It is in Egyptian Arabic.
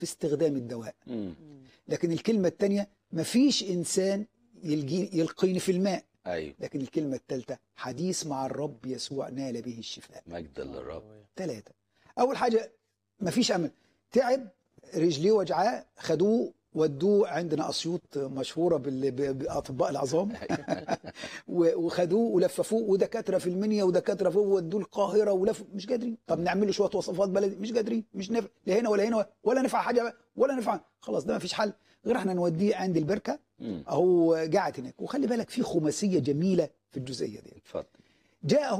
في استخدام الدواء مم. لكن الكلمة الثانية مفيش إنسان يلجي يلقيني في الماء ايوه لكن الكلمة الثالثة حديث مع الرب يسوع نال به الشفاء مجد للرب ثلاثة أول حاجة مفيش أمل تعب رجليه وجعاه خدوه ودوه عندنا أسيوط مشهورة بال- ب- بأطباء العظام و- وخدوه ولففوه ودكاترة في المنيا ودكاترة فوق ودوه القاهرة ولف مش قادرين طب نعمل له شوية وصفات بلدي مش قادرين مش نافع لا هنا ولا هنا ولا نفع حاجة ولا نفع خلاص ده مفيش حل غير احنا نوديه عند البركة مم. أهو قاعد هناك وخلي بالك في خماسية جميلة في الجزئية دي اتفضل جاءه